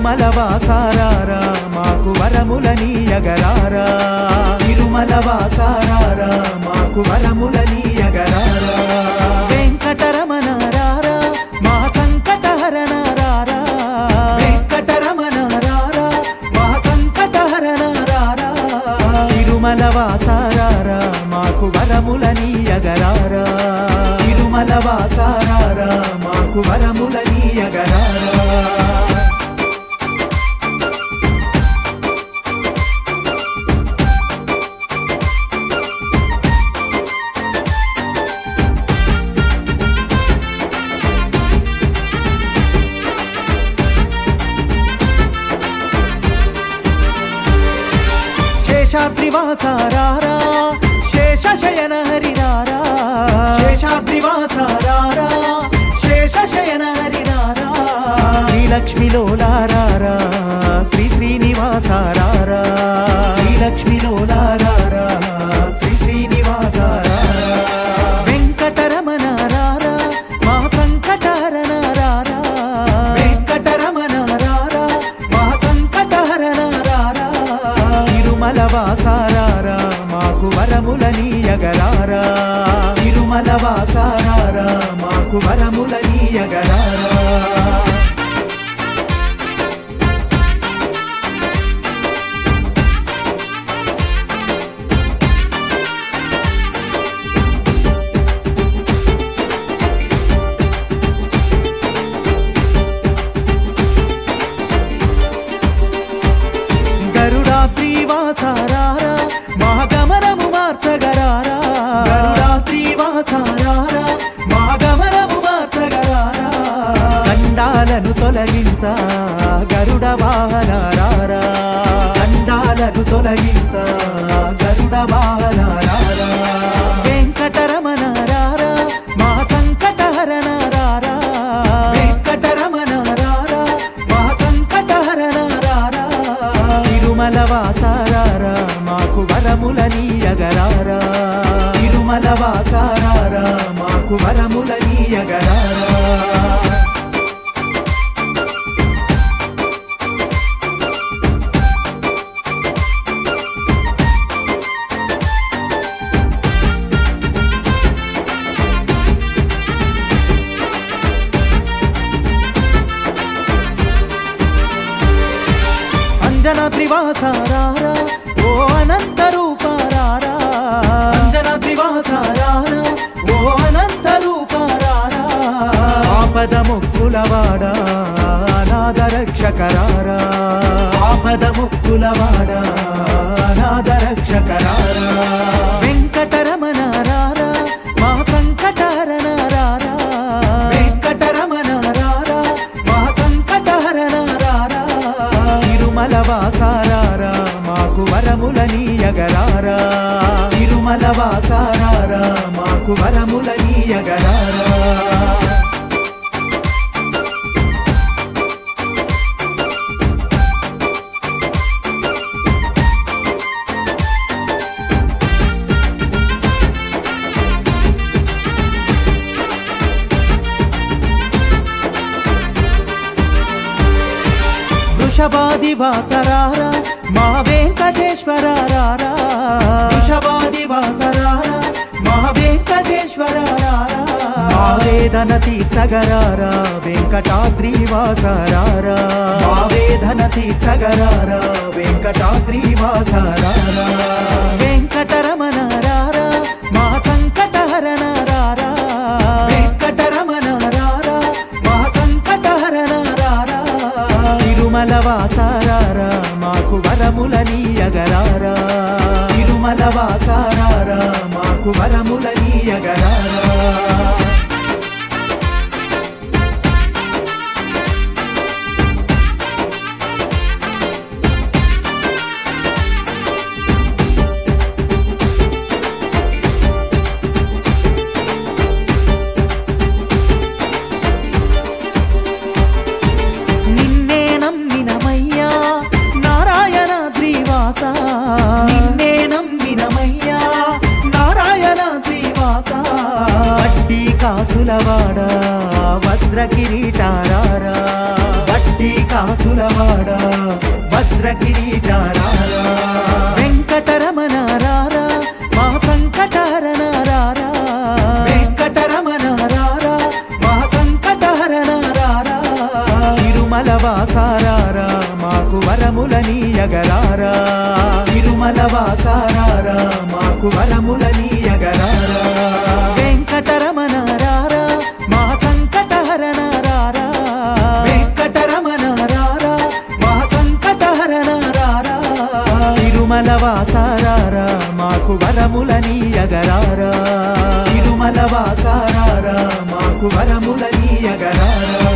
తిరుమల వాసారారా మాకు వరములనీయగరారా తిరుమల వాసారారా మాకు వరములనీయగరారా వెంకటరమణ రారా మా సంకటహరణ రారా వెంకటరమణ రారా మా సంకటహరణ రారా తిరుమల వాసారారా మాకు వరములనీయగరారా తిరుమల వాసారారా మాకు వరములనీయగరారా శేషాద్రివాసారారా శేషశయన హరిరారా శేషాద్రివాసారారా శేషశయన హరిరారా శ్రీలక్ష్మిలోలారారా శ్రీ శ్రీనివాసారారా శ్రీలక్ష్మిలోలారారా శ్రీ శ్రీనివాసారారా వెంకటరమణ రారా మా సంకటహరణ రారా వెంకటరమణ రారా మా సంకటహరణ రారా తిరుమల వాసారారా మాకు వరములనీయగరారా తిరుమల వాసారారా మాకు వరములనీయగరారా గరుడాద్రి వాసారారా మహాగమనము మార్చగరారా గరుడాద్రి వాసారారా మహాగమనము మార్చగరారా కండాలను తొలగించ గరుడ వాహనారారా కండాలను తొలగించ గరుడ వాహనారారా వెంకటరమణ రారా మా సంకటహరణ రారా వెంకటరమణ రారా మా సంకటహరణ రారా తిరుమల వాసారారా మాకు వరములనీయగరారా తిరుమల వాసారారా మాకు వరములనీయగరారా అంజన త్రివాసారారా ఓ అనంత రూపారారా అంజన త్రివాసారారా ఓ అనంత రూపారారా ఆపద ముక్కులవాడా అనాథ రక్షకరారా ఆపద ముక్కులవాడా అనాథ రక్షకరారా వెంకటరమణ రారా మా సంకటహరణ రారా వెంకటరమణ రారా మా సంకటహరణ రారా తిరుమల వాసారారా మాకు వరములనీయగరారా తిరుమల వాసారారా మాకు వరములనీయగరారా వృషభాది వాసరారా మా వెంకటేశ్వరారా వృషభాది వాసరారా మా వెంకటేశ్వరారా మా వేదన తీర్చగరారా వెంకటాద్రి వాసరారా మా వేదన తీర్చగరారా వెంకటాద్రి వాసరారా వెంకటరమణ రారా మా సంకటహరణ రారా వెంకటరమణ రారా మా సంకటహరణ రారా తిరుమల వాసారారా మాకు వరములనీయగరారా తిరుమల వాసారారా మాకు వరములనీయగరారా నిన్నే నమ్మినమయ్యా నారాయణ ద్రివాస నిన్నే నమ్మినమయ్యా నారాయణ ద్రివాస వడ్డీ విజయవాడ వజ్ర కిరీటారారా వెంకటరమణ రారా మా సంకటహరణ రారా వెంకటరమణ రారా మా సంకటహరణ రారా తిరుమల వాసారారా మాకు వరములనీయగరారా తిరుమల వాసారారా మాకు వరములనీయగరారా వెంకటరమణ రారా మా సంకటహరణ రారా వెంకటరమణ రారా మా సంకటహరణ రారా తిరుమల వాసారారా మాకు వరములనీయగరారా తిరుమల వాసారారా మాకు వరములనీయగరారా